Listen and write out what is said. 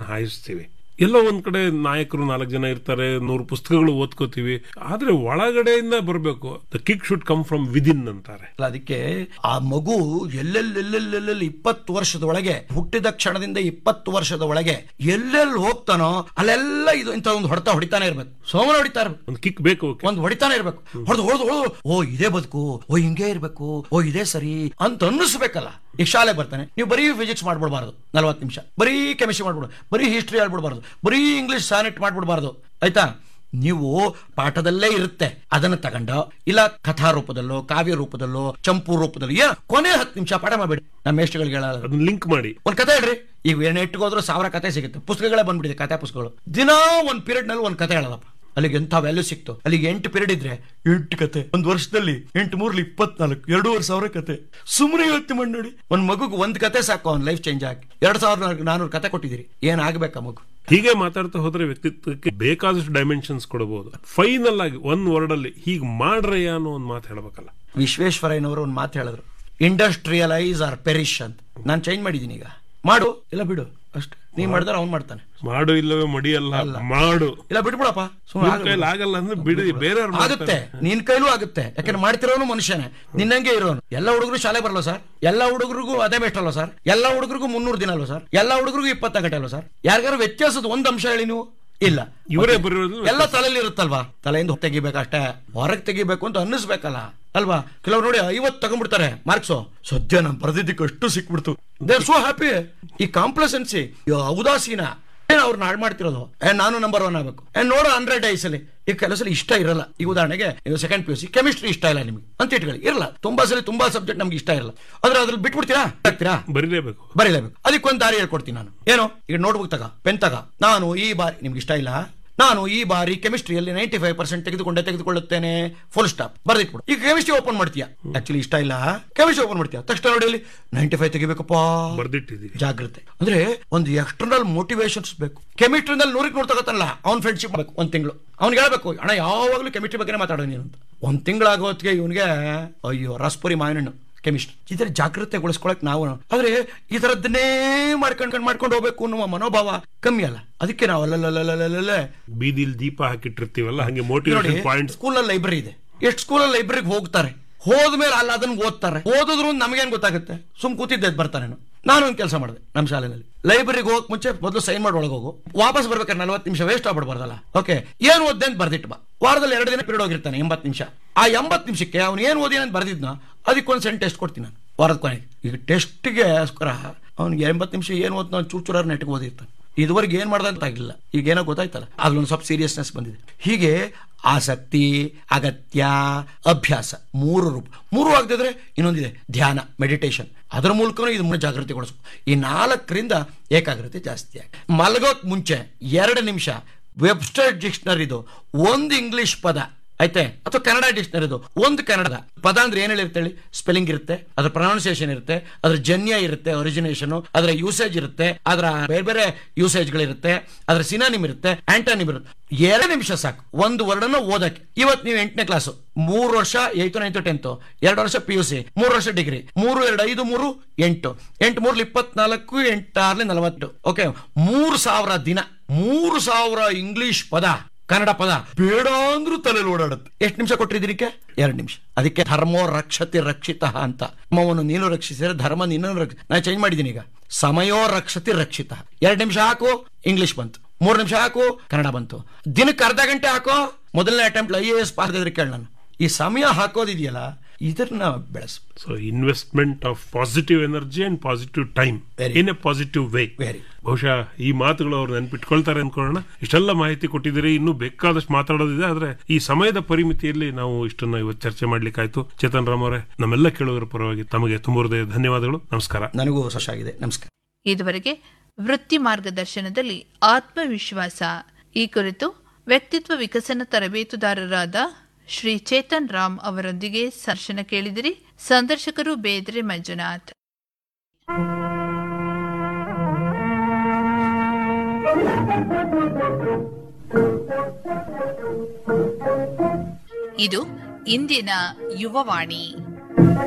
ಹಾಯಿಸ್ತೀವಿ ಎಲ್ಲೋ ಒಂದ್ ಕಡೆ ನಾಯಕರು ನಾಲ್ಕು ಜನ ಇರ್ತಾರೆ ನೂರು ಪುಸ್ತಕಗಳು ಓದ್ಕೋತೀವಿ ಆದ್ರೆ ಒಳಗಡೆಯಿಂದ ಬರಬೇಕು the kick should come from within ಅಂತಾರೆ ಅಲ್ಲ, ಅದಕ್ಕೆ ಆ ಮಗು ಎಲ್ಲೆಲ್ಲೆಲ್ಲೆಲ್ಲೆಲ್ಲಿ ಇಪ್ಪತ್ತು ವರ್ಷದ ಒಳಗೆ ಹುಟ್ಟಿದ ಕ್ಷಣದಿಂದ ಇಪ್ಪತ್ತು ವರ್ಷದ ಒಳಗೆ ಎಲ್ಲೆಲ್ಲಿ ಹೋಗ್ತಾನೋ ಅಲ್ಲೆಲ್ಲ ಇದು ಇಂಥ ಒಂದು ಹೊಡೆತ ಹೊಡಿತಾನೆ ಇರ್ಬೇಕು ಸೋಮನ ಹೊಡಿತಾ ಇರ್ಬೇಕು ಒಂದು ಕಿಕ್ ಬೇಕು ಅವ್ಕೆ. ಒಂದು ಹೊಡಿತಾನೆ ಇರ್ಬೇಕು ಹೊಡೆದು ಹೊಡೆದು ಹೊಡೆದು ಓ ಇದೇ ಬದುಕು ಓ ಹಿಂಗೆ ಇರ್ಬೇಕು ಓ ಇದೇ ಸರಿ ಅಂತ ಅನ್ನಿಸ್ಬೇಕಲ್ಲ ಈಗ ಶಾಲೆಗೆ ಬರ್ತಾನೆ ನೀವು ಬರೀ ಫಿಸಿಕ್ಸ್ ಮಾಡ್ಬಿಡ್ಬಾರ್ದು ನಲ್ವತ್ತು ನಿಮಿಷ ಬರೀ ಕೆಮಿಸ್ಟ್ರಿ ಮಾಡ್ಬಿಡು ಬರೀ ಹಿಸ್ಟ್ರಿ ಹೇಳ್ಬಿಡ್ಬಾರ್ದು ಬರೀ ಇಂಗ್ಲಿಷ್ ಸಾನೆಟ್ ಮಾಡ್ಬಿಡ್ಬಾರ್ದು ಆಯ್ತಾ ನೀವು ಪಾಠದಲ್ಲೇ ಇರುತ್ತೆ ಅದನ್ನ ತಗೊಂಡು ಇಲ್ಲ ಕಥಾ ರೂಪದಲ್ಲೋ ಕಾವ್ಯ ರೂಪದಲ್ಲೋ ಚಂಪು ರೂಪದಲ್ಲೋ ಏನ್ ಕೊನೆ ಹತ್ತು ನಿಮಿಷ ಪಾಠ ಮಾಡ್ಬೇಡಿ ನಮ್ಮ ಮೇಷ್ಟ್ರುಗಳಿಗೆ ಹೇಳಲ್ಲ ಅದನ್ನ ಲಿಂಕ್ ಮಾಡಿ ಒಂದ್ ಕತೆ ಹೇಳ್ರಿ ಈಗ ನೆಟ್ಗೆ ಹೋದ್ರು ಸಾವಿರ ಕತೆ ಸಿಗುತ್ತೆ ಪುಸ್ತಕಗಳೇ ಬಂದ್ಬಿಟ್ಟಿದೆ ಕತೆ ಪುಸ್ತಕಗಳು ದಿನಾ ಒಂದ್ ಪೀರಿಯಡ್ ನಲ್ಲಿ ಒಂದ್ ಕತೆ ಹೇಳದಪ್ಪ ಅಲ್ಲಿಗೆ ಎಂತ ವ್ಯಾಲ್ಯೂ ಸಿಕ್ತು ಅಲ್ಲಿಗೆ ಎಂಟು ಪೀರಿಯಡ್ ಇದ್ರೆ ಎಂಟು ಕತೆ ಒಂದ್ ವರ್ಷದಲ್ಲಿ ಎಂಟು ಮೂರ್ಲಿ ಇಪ್ಪತ್ನಾಲ್ಕು ಎರಡೂವರೆ ಸಾವಿರ ಕತೆ ಸುಮ್ಮನೆ ಯೋಚನೆ ಮಾಡಿ ನೋಡಿ ಒಂದ್ ಮಗುಗೆ ಒಂದ್ ಕತೆ ಸಾಕು ಅವ್ನ ಲೈಫ್ ಚೇಂಜ್ ಆಗಿ ಎರಡ್ ಸಾವಿರದ ನಾನೂರು ಕತೆ ಕೊಟ್ಟಿದ್ದೀರಿ ಏನ್ ಆಗ್ಬೇಕಾ ಮಗು ಹೀಗೆ ಮಾತಾಡ್ತಾ ಹೋದ್ರೆ ವ್ಯಕ್ತಿತ್ವಕ್ಕೆ ಬೇಕಾದಷ್ಟು ಡೈಮೆನ್ಷನ್ಸ್ ಕೊಡಬಹುದು ಫೈನಲ್ ಆಗಿ ಒಂದ್ ವರ್ಡ್ ಅಲ್ಲಿ ಹೀಗ್ ಮಾಡ್ರಯ್ಯ ಅನ್ನೋ ಒಂದ್ ಮಾತು ಹೇಳ್ಬೇಕಲ್ಲ ವಿಶ್ವೇಶ್ವರಯ್ಯನವರು ಒಂದು ಮಾತು ಹೇಳಿದ್ರು ಇಂಡಸ್ಟ್ರಿಯಲೈಸ್ ಆರ್ ಪೆರಿಶ್ ಅಂತ ನಾನು ಚೇಂಜ್ ಮಾಡಿದ್ದೀನಿ ಈಗ ಮಾಡು ಇಲ್ಲ ಬಿಡು ಅಷ್ಟೇ ನೀ ಮಾಡಿದ್ರೆ ಅವ್ನು ಮಾಡ್ತಾನೆ ಮಾಡು ಇಲ್ಲವೇ ಮಡಿಯಲ್ಲ ಮಾಡು ಇಲ್ಲ ಬಿಟ್ಬಿಡಪ್ಪ ಸುಮ್ನೆ ನಿಮ್ ಆಗಲ್ಲ. ಕೈಲಿ ಆಗಲ್ಲ ಅಂದ್ರೆ ಬಿಡಿ ಬೇರೆ ಆಗುತ್ತೆ ನಿನ್ ಕೈಲೂ ಆಗುತ್ತೆ ಯಾಕಂದ್ರೆ ಮಾಡ್ತಿರೋನು ಮನುಷ್ಯನೇ ನಿನ್ನಂಗೆ ಇರೋನು ಎಲ್ಲ ಹುಡುಗರು ಶಾಲೆ ಬರಲ್ಲ ಸರ್ ಎಲ್ಲ ಹುಡುಗರಿಗೂ ಅದೇ ಬೆಸ್ಟ್ ಅಲ್ವಾ ಸರ್ ಎಲ್ಲ ಹುಡುಗರಿಗೂ ಮುನ್ನೂರು ದಿನ ಅಲ್ವಾ ಸರ್ ಎಲ್ಲ ಹುಡುಗರಿಗೂ ಇಪ್ಪತ್ತ ಗಂಟೆ ಅಲ್ವಾ ಸರ್ ಯಾರಿಗಾರು ವ್ಯತ್ಯಾಸದ ಒಂದ್ ಅಂಶ ಹೇಳಿ ನೀವು ಇಲ್ಲ ಇವರೇ ಬರೆಯೋದು ಎಲ್ಲ ತಲೆಯಲ್ಲಿ ಇರುತ್ತಲ್ವಾ ತಲೆಯಿಂದ ತೆಗಿಬೇಕಷ್ಟೇ ಹೊರಗೆ ತೆಗಿಬೇಕು ಅಂತ ಅನ್ನಿಸ್ಬೇಕಲ್ಲ ಅಲ್ವಾ ಕೆಲವ್ರು ನೋಡಿ ಐವತ್ತು ತಗೊಂಡ್ಬಿಡ್ತಾರೆ ಮಾರ್ಕ್ಸು ಸದ್ಯ ನಾನು ಬರೆದಿದ್ದಕ್ಕೆ ಅಷ್ಟು ಸಿಕ್ಬಿಡ್ತು ದೇ ಸೋ ಹ್ಯಾಪಿ ಈ ಕಾಂಪ್ಲಸೆನ್ಸಿ ಉದಾಸೀನ ಏನ್ ಅವ್ರನ್ನ ಹಾಳು ಮಾಡ್ತಿರೋದು ಏ ನಾನು ನಂಬರ್ ಒನ್ ಆಗ್ಬೇಕು ಏ ನೋಡೋ ಹಂಡ್ರೆಡ್ ಐಸಲಿ ಈ ಕೆಲಸ ಇಷ್ಟ ಇರಲ್ಲ ಈಗ ಉದಾಹರಣೆಗೆ ನೀವು second P U C chemistry ಇಷ್ಟ ಇಲ್ಲ ನಿಮಗೆ ಅಂತ ಇಟ್ಕೊಳ್ಳಿ ಇರಲ್ಲ ತುಂಬಾ ಸಲ ತುಂಬಾ ಸಬ್ಜೆಕ್ಟ್ ನಮ್ಗೆ ಇಷ್ಟ ಇರಲ್ಲ ಆದ್ರೆ ಅದ್ರಲ್ಲಿ ಬಿಟ್ಬಿಡ್ತೀರಾ ಆಗ್ತೀರಾ ಬರೀಲೇಬೇಕು ಬರೀಲೇಬೇಕು ಅದಕ್ಕೊಂದು ದಾರಿ ಹೇಳ್ಕೊಡ್ತೀನಿ ನಾನು ಏನು ಈಗ ನೋಟ್ಬುಕ್ ತಗ ಪೆನ್ ತಗ ನಾನು ಈ ಬಾರಿ ನಿಮ್ಗೆ ಇಷ್ಟ ಇಲ್ಲ ನಾನು ಈ ಬಾರಿ ಕೆಮಿಸ್ಟ್ರಿಯಲ್ಲಿ ನೈಂಟಿ ಫೈವ್ ಪರ್ಸೆಂಟ್ ತೆಗೆದುಕೊಂಡೆ ತೆಗೆದುಕೊಳ್ಳುತ್ತೇನೆ ಫುಲ್ ಸ್ಟಾಪ್ ಬರ್ದಿಟ್ಬಿಡು ಈಗ ಕೆಮಿಸ್ಟ್ರಿ ಓಪನ್ ಮಾಡ್ತೀಯಾ ಆಕ್ಚುಲಿ ಇಷ್ಟ ಇಲ್ಲ ಕೆಮಿಸ್ಟ್ರಿ ಓಪನ್ ಮಾಡ್ತೀಯಾ ತಕ್ಷಣ ನೋಡಿ ಅಲ್ಲಿ ನೈಂಟಿ ಫೈವ್ ತೆಗಿಬೇಕಪ್ಪ ಬರ್ದಿಟ್ಟಿದ್ದೀವಿ ಜಾಗ್ರತೆ ಅಂದ್ರೆ ಒಂದು ಎಕ್ಸ್ಟರ್ನಲ್ ಮೋಟಿವೇಶನ್ಸ್ ಬೇಕು ಕೆಮಿಸ್ಟ್ರಿನಲ್ಲಿ ನೂರಕ್ಕೆ ನೂರು ತಗೋತಾನಲ್ಲ ಅವ್ನ ಫ್ರೆಂಡ್ಶಿಪ್ ಬೇಕು ಒಂದ್ ತಿಂಗಳು ಅವ್ನಿಗೆ ಹೇಳ್ಬೇಕು ಅಣ್ಣ ಯಾವಾಗಲೂ ಕೆಮಿಸ್ಟ್ರಿ ಬಗ್ಗೆ ಮಾತಾಡೋ ನೀನು ಅಂತ ಒಂದ್ ತಿಂಗಳಾಗೋ ಹೊತ್ತಿಗೆ ಇವನಿಗೆ ಅಯ್ಯೋ ರಸ್ಪುರಿ ಮಾವಿನಣ್ಣು ಕೆಮಿಸ್ಟ್ರಿ ಇದರ ಜಾಗೃತೆಗೊಳಿಸ್ಕೊಳಕ್ ನಾವು ಆದ್ರೆ ಈ ತರದ್ದನ್ನೇ ಮಾಡ್ಕೊಂಡ್ ಮಾಡ್ಕೊಂಡು ಹೋಗ್ಬೇಕು ಅನ್ನುವ ಮನೋಭಾವ ಕಮ್ಮಿ ಅಲ್ಲ ಅದಕ್ಕೆ ನಾವು ಅಲ್ಲಲ್ಲಲ್ಲಲ್ಲಲ್ಲ ಬೀದಿಲ್ ದೀಪ ಹಾಕಿಟ್ಟಿರ್ತೀವಲ್ಲ ಹಂಗೆ ನೋಡಿ ಮೋಟಿವೇಶನ್ ಪಾಯಿಂಟ್ಸ್ ಸ್ಕೂಲಲ್ಲಿ ಲೈಬ್ರರಿ ಇದೆ ಎಷ್ಟು ಸ್ಕೂಲಲ್ಲಿ ಲೈಬ್ರರಿಗೆ ಹೋಗ್ತಾರೆ ಹೋದ್ಮೇಲೆ ಅಲ್ಲ ಅದನ್ನ ಓದ್ತಾರೆ ಓದಿದ್ರು ನಮಗೇನ್ ಗೊತ್ತಾಗುತ್ತೆ ಸುಮ್ ಕೂತಿದ್ದೆ ಬರ್ತಾನೆ ನಾನು ಒಂದು ಕೆಲಸ ಮಾಡಿದೆ ನಮ್ಮ ಶಾಲೆಯಲ್ಲಿ ಲೈಬ್ರರಿಗೆ ಹೋಗಕ್ ಮುಂಚೆ ಮೊದಲು ಸೈನ್ ಮಾಡಿ ಒಳಗೆ ಹೋಗು ವಾಪಸ್ ಬರ್ಬೇಕಾದ್ರೆ ನಲ್ವತ್ತು ನಿಮಿಷ ವೇಸ್ಟ್ ಆಗ್ಬಿಡ್ಬಾರ್ದಲ್ಲ ಓಕೆ ಏನ್ ಓದ್ದೆ ಅಂತ ಬರ್ದಿಟ್ಟು ಬಾ ವಾರದಲ್ಲಿ ಎರಡು ದಿನ ಪೀರಿಯಡ್ ಹೋಗಿರ್ತಾನೆ ಎಂಬತ್ತು ನಿಮಿಷ ಆ ಎಂಬತ್ತು ನಿಮಿಷಕ್ಕೆ ಅವ್ನು ಏನು ಓದಿ ಅಂತ ಬರ್ದಿದ್ನ ಅದಕ್ಕೊಂದು ಸೆಂಟ್ ಟೆಸ್ಟ್ ಕೊಡ್ತೀನಿ ನಾನು ವಾರದ ಕೊನೆಗೆ ಈಗ ಟೆಸ್ಟ್ಗೆ ಸ್ಕೋರ ಅವ್ನಿಗೆ ಎಂಬತ್ತು ನಿಮಿಷ ಏನು ಓದ್ ನಾನು ಚೂರ್ ಚೂರಾರ್ ನೆಟ್ಗೆ ಓದಿರ್ತಾನೆ ಇದುವರೆಗೆ ಏನ್ ಮಾಡ್ದ ಅಂತ ಆಗಿಲ್ಲ ಈಗ ಏನೋ ಗೊತ್ತಾಯ್ತಲ್ಲ ಅದ್ರೊಂದು ಸ್ವಲ್ಪ ಸೀರಿಯಸ್ನೆಸ್ ಬಂದಿದೆ ಹೀಗೆ ಆಸಕ್ತಿ ಅಗತ್ಯ ಅಭ್ಯಾಸ ಮೂರು ರೂಪ ಮೂರು ಆಗದಿದ್ರೆ ಇನ್ನೊಂದಿದೆ ಧ್ಯಾನ ಮೆಡಿಟೇಷನ್ ಅದರ ಮೂಲಕನೂ ಇದು ಮುಂದೆ ಜಾಗೃತಿಗೊಳಿಸ್ಬೇಕು ಈ ನಾಲ್ಕರಿಂದ ಏಕಾಗ್ರತೆ ಜಾಸ್ತಿ ಆಗಿ ಮಲಗೋಕ್ ಮುಂಚೆ ಎರಡು ನಿಮಿಷ ವೆಬ್ಸ್ಟರ್ ಡಿಕ್ಷನರಿದು ಒಂದು ಇಂಗ್ಲಿಷ್ ಪದ ಐತೆ ಅಥವಾ ಕನ್ನಡ ಡಿಕ್ಷನರಿದು ಒಂದು ಕನ್ನಡದ ಪದ ಅಂದ್ರೆ ಏನ್ ಹೇಳಿರುತ್ತೆ ಹೇಳಿ ಸ್ಪೆಲ್ಲಿಂಗ್ ಇರುತ್ತೆ ಅದ್ರ ಪ್ರೊನೌನ್ಸಿಯೇಷನ್ ಇರುತ್ತೆ ಅದ್ರ ಜನ್ಯ ಇರುತ್ತೆ ಒರಿಜಿನೇಷನ್ ಅದರ ಯೂಸೇಜ್ ಇರುತ್ತೆ ಅದರ ಬೇರೆ ಬೇರೆ ಯೂಸೇಜ್ಗಳಿರುತ್ತೆ ಅದ್ರ ಸಿನಾನಿಮ್ ಇರುತ್ತೆ ಆಂಟಾನಿಮ್ ಇರುತ್ತೆ ಎರಡು ನಿಮಿಷ ಸಾಕು ಒಂದು ವರ್ಡನ್ನು ಓದಕ್ಕೆ ಇವತ್ತು ನೀವು ಎಂಟನೇ ಕ್ಲಾಸು ಮೂರು ವರ್ಷ ಏಯ್ತು ನೈನ್ತು ಟೆಂತ್ ಎರಡು ವರ್ಷ ಪಿ ಯು ಸಿ ಮೂರು ವರ್ಷ ಡಿಗ್ರಿ ಮೂರು ಎರಡು ಐದು ಮೂರು ಎಂಟು ಎಂಟು ಮೂರ್ಲಿ ಇಪ್ಪತ್ನಾಲ್ಕು ಎಂಟಾರ್ಲಿ ನಲವತ್ತು ಓಕೆ ಮೂರು ಸಾವಿರ ದಿನ ಮೂರು ಸಾವಿರ ಇಂಗ್ಲಿಷ್ ಪದ ಕನ್ನಡ ಪದ ಬೇಡ ಅಂದ್ರೂ ತಲೆಯಲ್ಲಿ ಓಡಾಡುತ್ತೆ ಎಷ್ಟು ನಿಮಿಷ ಕೊಟ್ಟಿದ್ದೀರಿಕೆ ಎರಡು ನಿಮಿಷ ಅದಕ್ಕೆ ಧರ್ಮೋ ರಕ್ಷತಿ ರಕ್ಷಿತ ಅಂತ ಧರ್ಮವನ್ನು ನೀನು ರಕ್ಷಿಸಿದ್ರೆ ಧರ್ಮ ನಿನ್ನನ್ನು ರಕ್ಷ ನಾನು ಚೇಂಜ್ ಮಾಡಿದ್ದೀನಿ ಈಗ ಸಮಯೋ ರಕ್ಷತಿ ರಕ್ಷಿತ ಎರಡು ನಿಮಿಷ ಹಾಕು ಇಂಗ್ಲಿಷ್ ಬಂತು ಮೂರು ನಿಮಿಷ ಹಾಕು ಕನ್ನಡ ಬಂತು ದಿನಕ್ಕೆ ಅರ್ಧ ಗಂಟೆ ಹಾಕೋ ಮೊದಲನೇ attempt I A S pass ಆಗಿದ್ರೆ ಕೇಳ ನಾನು ಈ ಸಮಯ ಹಾಕೋದಿದೆಯಲ್ಲ ಇದನ್ನ ಬೆಳೆಸು so investment of positive energy and positive time Very. In a positive way Very. ಬಹುಶಃ ಈ ಮಾತುಗಳು ಅವ್ರು ನೆನ್ಪಿಟ್ಕೊಳ್ತಾರೆ ಅನ್ಕೊಳ್ಳೋಣ ಇಷ್ಟೆಲ್ಲ ಮಾಹಿತಿ ಕೊಟ್ಟಿದ್ದೀರಿ ಇನ್ನೂ ಬೇಕಾದಷ್ಟು ಮಾತಾಡೋದಿದೆ ಆದ್ರೆ ಈ ಸಮಯದ ಪರಿಮಿತಿಯಲ್ಲಿ ನಾವು ಇಷ್ಟನ್ನ ಇವತ್ತು ಚರ್ಚೆ ಮಾಡ್ಲಿಕ್ಕಾಯ್ತು ಚೇತನ್ ರಾಮ್ ಅವರೇ ನಮ್ಮೆಲ್ಲ ಕೇಳುಗರ ಪರವಾಗಿ ತಮಗೆ ತುಂಬ ಹೃದಯ ಧನ್ಯವಾದಗಳು ನಮಸ್ಕಾರ ನನಗೂ ಸಂತೋಷ ಆಗಿದೆ ನಮಸ್ಕಾರ ಇದುವರೆಗೆ ವೃತ್ತಿ ಮಾರ್ಗದರ್ಶನದಲ್ಲಿ ಆತ್ಮವಿಶ್ವಾಸ ಈ ಕುರಿತು ವ್ಯಕ್ತಿತ್ವ ವಿಕಸನ ತರಬೇತುದಾರರಾದ ಶ್ರೀ ಚೇತನ್ ರಾಮ್ ಅವರೊಂದಿಗೆ ಸಂದರ್ಶನ ಕೇಳಿದಿರಿ ಸಂದರ್ಶಕರು ಬೇದ್ರೆ ಮಂಜುನಾಥ್ ಇದು ಇಂದಿನ ಯುವವಾಣಿ